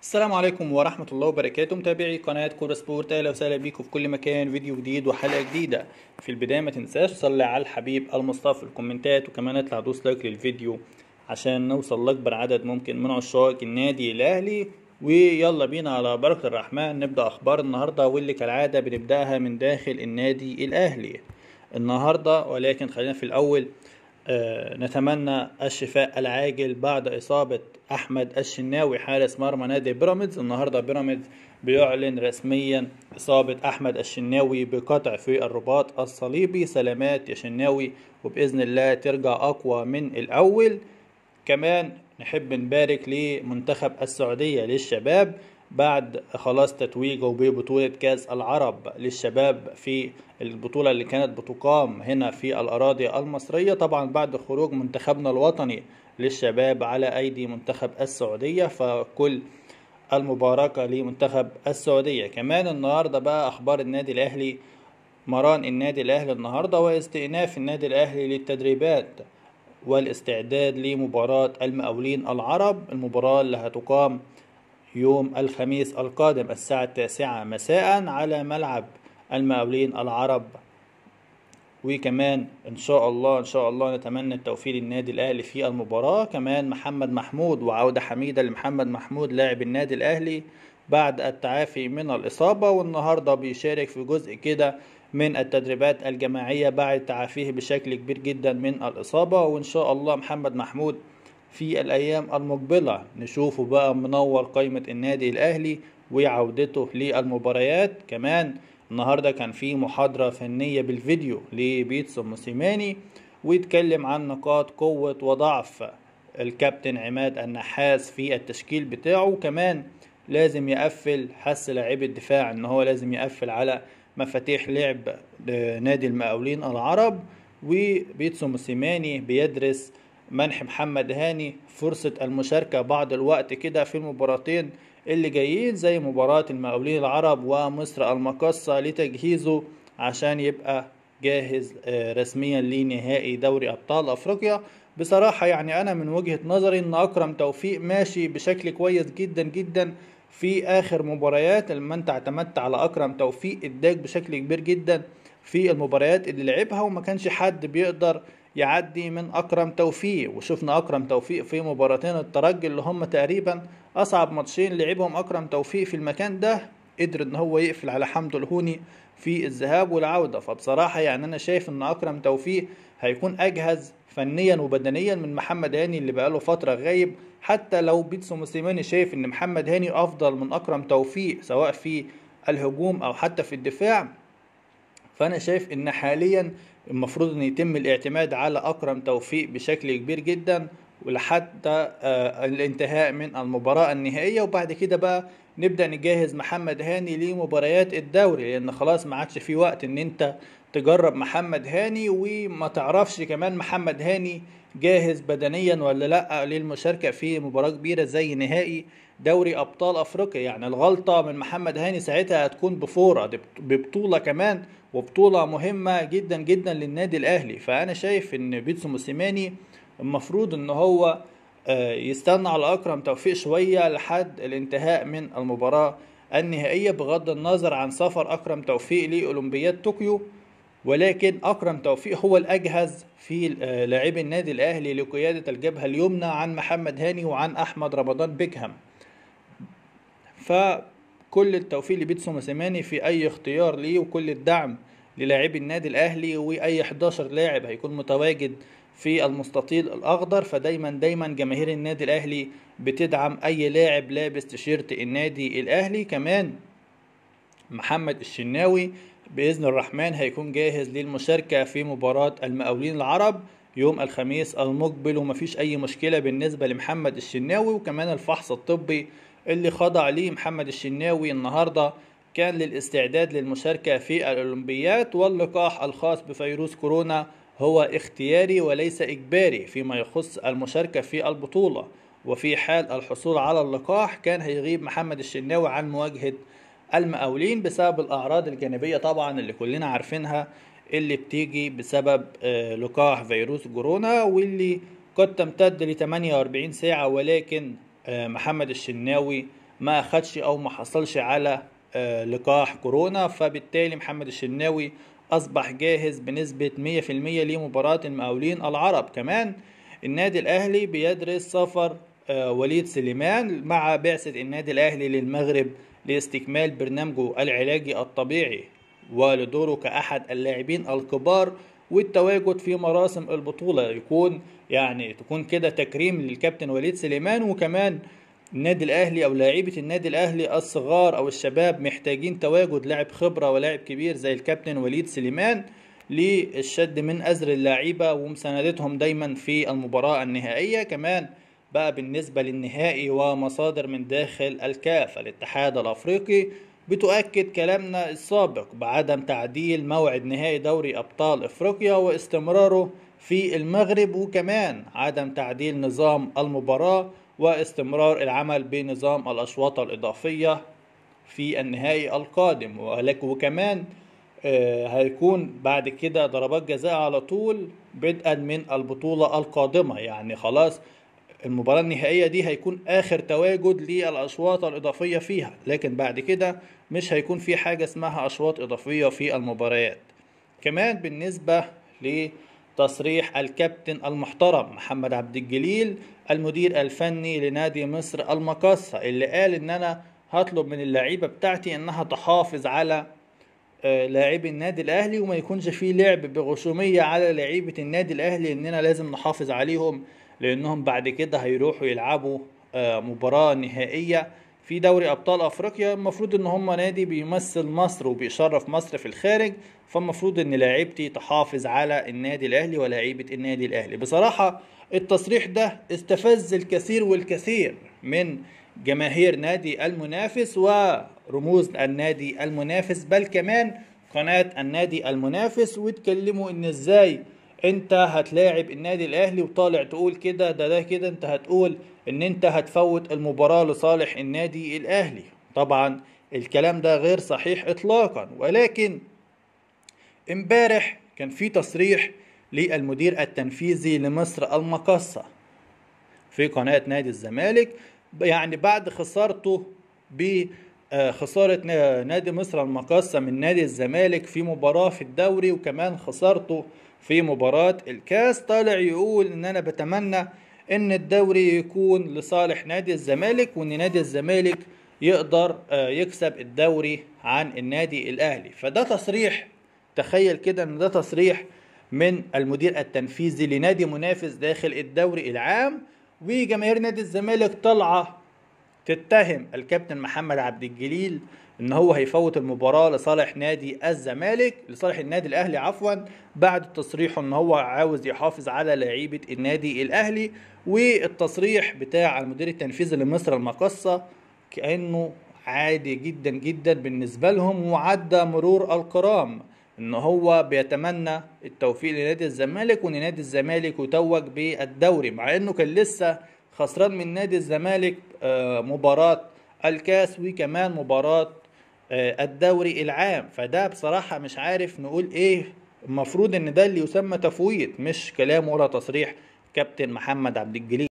السلام عليكم ورحمة الله وبركاته متابعي قناة كورة سبورت أهلا وسهلا بيكم في كل مكان فيديو جديد وحلقة جديدة في البداية ما تنساش تصلي على الحبيب المصطفى في الكومنتات وكمان اطلع دوس لايك للفيديو عشان نوصل لأكبر عدد ممكن من عشاق النادي الأهلي ويلا بينا على بركة الرحمن نبدأ أخبار النهاردة واللي كالعادة بنبدأها من داخل النادي الأهلي النهاردة ولكن خلينا في الأول آه، نتمنى الشفاء العاجل بعد إصابة أحمد الشناوي حارس مرمى نادي بيراميدز النهاردة بيراميدز بيعلن رسميا إصابة أحمد الشناوي بقطع في الرباط الصليبي سلامات يا شناوي وبإذن الله ترجع أقوى من الأول كمان نحب نبارك لمنتخب السعودية للشباب بعد خلاص تتويجه ببطولة كأس العرب للشباب في البطولة اللي كانت بتقام هنا في الأراضي المصرية طبعا بعد خروج منتخبنا الوطني للشباب على أيدي منتخب السعودية فكل المباركة لمنتخب السعودية كمان النهاردة بقى أخبار النادي الأهلي مران النادي الأهلي النهاردة واستئناف النادي الأهلي للتدريبات والاستعداد لمباراة المقاولين العرب المباراة اللي هتقام يوم الخميس القادم الساعة التاسعة مساء على ملعب المقاولين العرب وكمان ان شاء الله ان شاء الله نتمنى التوفيق للنادي الاهلي في المباراة كمان محمد محمود وعودة حميدة لمحمد محمود لاعب النادي الاهلي بعد التعافي من الاصابة والنهاردة بيشارك في جزء كده من التدريبات الجماعية بعد تعافيه بشكل كبير جدا من الاصابة وان شاء الله محمد محمود في الأيام المقبلة نشوفه بقى منور قائمة النادي الأهلي وعودته للمباريات كمان النهاردة كان في محاضرة فنية بالفيديو لبيتسو موسيماني ويتكلم عن نقاط قوة وضعف الكابتن عماد النحاس في التشكيل بتاعه وكمان لازم يقفل حس لاعبي الدفاع ان هو لازم يقفل على مفاتيح لعب نادي المقاولين العرب وبيتسو موسيماني بيدرس منح محمد هاني فرصة المشاركة بعض الوقت كده في المباراتين اللي جايين زي مباراة المقاولين العرب ومصر المقاصة لتجهيزه عشان يبقى جاهز رسميا لنهائي دوري أبطال أفريقيا بصراحة يعني أنا من وجهة نظري إن أكرم توفيق ماشي بشكل كويس جدا جدا في آخر مباريات لما أنت اعتمدت على أكرم توفيق اداك بشكل كبير جدا في المباريات اللي لعبها وما كانش حد بيقدر يعدي من اكرم توفيق وشفنا اكرم توفيق في مباراتين الترجي اللي هم تقريبا اصعب ماتشين لعبهم اكرم توفيق في المكان ده قدر ان هو يقفل على حمدو الهوني في الذهاب والعوده فبصراحه يعني انا شايف ان اكرم توفيق هيكون اجهز فنيا وبدنيا من محمد هاني اللي بقاله فتره غايب حتى لو بيتسو موسيماني شايف ان محمد هاني افضل من اكرم توفيق سواء في الهجوم او حتى في الدفاع فانا شايف ان حاليا المفروض ان يتم الاعتماد على اكرم توفيق بشكل كبير جدا ولحتى الانتهاء من المباراة النهائية وبعد كده بقى نبدأ نجهز محمد هاني لمباريات الدوري لان خلاص ما عادش في وقت ان انت تجرب محمد هاني وما تعرفش كمان محمد هاني جاهز بدنيا ولا لا للمشاركة في مباراة كبيرة زي نهائي دوري ابطال افريقيا يعني الغلطة من محمد هاني ساعتها هتكون بفورة ببطولة كمان وبطولة مهمة جدا جدا للنادي الاهلي فانا شايف ان بيتسو موسيماني المفروض ان هو يستنى على اكرم توفيق شوية لحد الانتهاء من المباراة النهائية بغض النظر عن سفر اكرم توفيق لاولمبياد طوكيو ولكن اكرم توفيق هو الاجهز في لاعبي النادي الاهلي لقيادة الجبهة اليمنى عن محمد هاني وعن احمد رمضان بيكهام فكل التوفيق لبيتسو موسيماني في اي اختيار ليه وكل الدعم للاعبي النادي الاهلي واي 11 لاعب هيكون متواجد في المستطيل الاخضر فدايما دايما جماهير النادي الاهلي بتدعم اي لاعب لابس تيشيرت النادي الاهلي كمان محمد الشناوي باذن الرحمن هيكون جاهز للمشاركه في مباراه المقاولين العرب يوم الخميس المقبل ومفيش اي مشكله بالنسبه لمحمد الشناوي وكمان الفحص الطبي اللي خضع ليه محمد الشناوي النهارده كان للاستعداد للمشاركة في الأولمبيات واللقاح الخاص بفيروس كورونا هو اختياري وليس إجباري فيما يخص المشاركة في البطولة وفي حال الحصول على اللقاح كان هيغيب محمد الشناوي عن مواجهة المقاولين بسبب الأعراض الجانبية طبعا اللي كلنا عارفينها اللي بتيجي بسبب لقاح فيروس كورونا واللي قد تمتد ل 48 ساعة ولكن محمد الشناوي ما اخدش او ما حصلش على آه، لقاح كورونا فبالتالي محمد الشناوي اصبح جاهز بنسبة 100% لمباراة المقاولين العرب كمان النادي الاهلي بيدرس سفر آه، وليد سليمان مع بعثة النادي الاهلي للمغرب لاستكمال برنامجه العلاجي الطبيعي ولدوره كأحد اللاعبين الكبار والتواجد في مراسم البطولة يكون يعني تكون كده تكريم للكابتن وليد سليمان وكمان النادي الاهلي او لاعيبه النادي الاهلي الصغار او الشباب محتاجين تواجد لاعب خبره ولاعب كبير زي الكابتن وليد سليمان للشد من ازر اللعيبه ومساندتهم دايما في المباراه النهائيه كمان بقى بالنسبه للنهائي ومصادر من داخل الكاف الاتحاد الافريقي بتؤكد كلامنا السابق بعدم تعديل موعد نهائي دوري ابطال افريقيا واستمراره في المغرب وكمان عدم تعديل نظام المباراه واستمرار العمل بنظام الأشواط الإضافية في النهائي القادم ولكن وكمان آه، هيكون بعد كده ضربات جزاء على طول بدءا من البطولة القادمة يعني خلاص المباراة النهائية دي هيكون آخر تواجد للأشواط الإضافية فيها لكن بعد كده مش هيكون في حاجة اسمها أشواط إضافية في المباريات كمان بالنسبة لتصريح الكابتن المحترم محمد عبد الجليل المدير الفني لنادي مصر المقاصة اللي قال ان انا هطلب من اللعيبة بتاعتي انها تحافظ على آه، لاعبي النادي الاهلي وما يكونش فيه لعب بغشومية على لعيبة النادي الاهلي اننا لازم نحافظ عليهم لانهم بعد كده هيروحوا يلعبوا آه، مباراة نهائية في دوري ابطال افريقيا المفروض ان هم نادي بيمثل مصر وبيشرف مصر في الخارج فالمفروض ان لاعيبتي تحافظ على النادي الاهلي ولاعيبه النادي الاهلي بصراحه التصريح ده استفز الكثير والكثير من جماهير نادي المنافس ورموز النادي المنافس بل كمان قناة النادي المنافس واتكلموا ان ازاي انت هتلاعب النادي الاهلي وطالع تقول كده ده ده كده انت هتقول ان انت هتفوت المباراة لصالح النادي الاهلي طبعا الكلام ده غير صحيح اطلاقا ولكن امبارح كان في تصريح للمدير التنفيذي لمصر المقصة في قناة نادي الزمالك يعني بعد خسارته بخسارة نادي مصر المقصة من نادي الزمالك في مباراة في الدوري وكمان خسارته في مباراة الكاس طالع يقول ان انا بتمنى ان الدوري يكون لصالح نادي الزمالك وان نادي الزمالك يقدر آه، يكسب الدوري عن النادي الاهلي فده تصريح تخيل كده ان ده تصريح من المدير التنفيذي لنادي منافس داخل الدوري العام وجماهير نادي الزمالك طالعه تتهم الكابتن محمد عبد الجليل ان هو هيفوت المباراه لصالح نادي الزمالك لصالح النادي الاهلي عفوا بعد تصريحه ان هو عاوز يحافظ على لعيبه النادي الاهلي والتصريح بتاع المدير التنفيذي لمصر المقصه كانه عادي جدا جدا بالنسبه لهم وعدى مرور الكرام ان هو بيتمنى التوفيق لنادي الزمالك وان نادي الزمالك يتوج بالدوري مع انه كان لسه خسران من نادي الزمالك آه، مباراة الكاس وكمان مباراة آه، الدوري العام فده بصراحة مش عارف نقول ايه المفروض ان ده اللي يسمى تفويت مش كلام ولا تصريح كابتن محمد عبد الجليل